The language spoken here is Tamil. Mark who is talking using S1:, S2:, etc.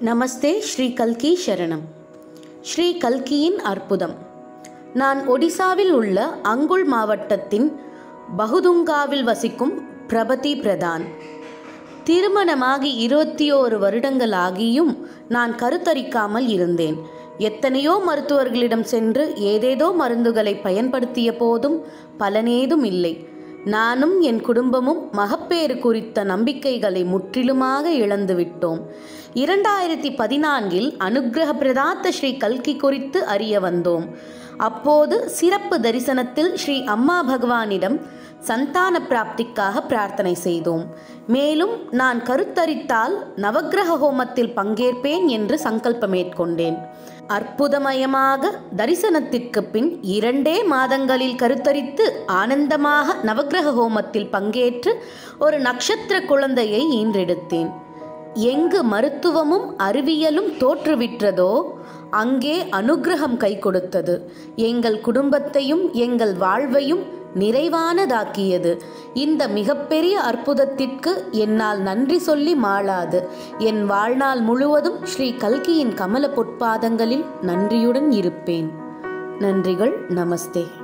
S1: நமஸ்தே ஸ்ரீ கல்கி சரணம் ஸ்ரீ கல்கியின் அற்புதம் நான் ஒடிசாவில் உள்ள அங்குள் மாவட்டத்தின் பகுதுங்காவில் வசிக்கும் பிரபதி பிரதான் திருமணமாகி இருபத்தி ஓரு வருடங்கள் ஆகியும் நான் கருத்தரிக்காமல் இருந்தேன் எத்தனையோ மருத்துவர்களிடம் சென்று ஏதேதோ மருந்துகளை பயன்படுத்திய போதும் பலனேதும் இல்லை நானும் என் குடும்பமும் மகப்பேறு குறித்த நம்பிக்கைகளை முற்றிலுமாக இழந்துவிட்டோம் இரண்டாயிரத்தி பதினான்கில் அனுக்கிரக பிரதாத்த ஸ்ரீ கல்கி குறித்து அறிய வந்தோம் அப்போது சிறப்பு தரிசனத்தில் ஸ்ரீ அம்மா பகவானிடம் சந்தான பிராப்திக்காக பிரார்த்தனை செய்தோம் மேலும் நான் கருத்தரித்தால் நவக்கிரக ஹோமத்தில் பங்கேற்பேன் என்று சங்கல்பம் மேற்கொண்டேன் அற்புதமயமாக தரிசனத்திற்கு பின் இரண்டே மாதங்களில் கருத்தரித்து ஆனந்தமாக நவக்கிரக ஹோமத்தில் பங்கேற்று ஒரு நட்சத்திர குழந்தையை ஈன்றெடுத்தேன் எங்கு மருத்துவமும் அறிவியலும் தோற்றுவிற்றதோ அங்கே அனுக்கிரகம் கை கொடுத்தது எங்கள் குடும்பத்தையும் எங்கள் வாழ்வையும் நிறைவானதாக்கியது இந்த மிகப்பெரிய அற்புதத்திற்கு என்னால் நன்றி சொல்லி மாளாது என் வாழ்நாள் முழுவதும் ஸ்ரீ கல்கியின் கமல பொற்பாதங்களில் நன்றியுடன் இருப்பேன் நன்றிகள் நமஸ்தே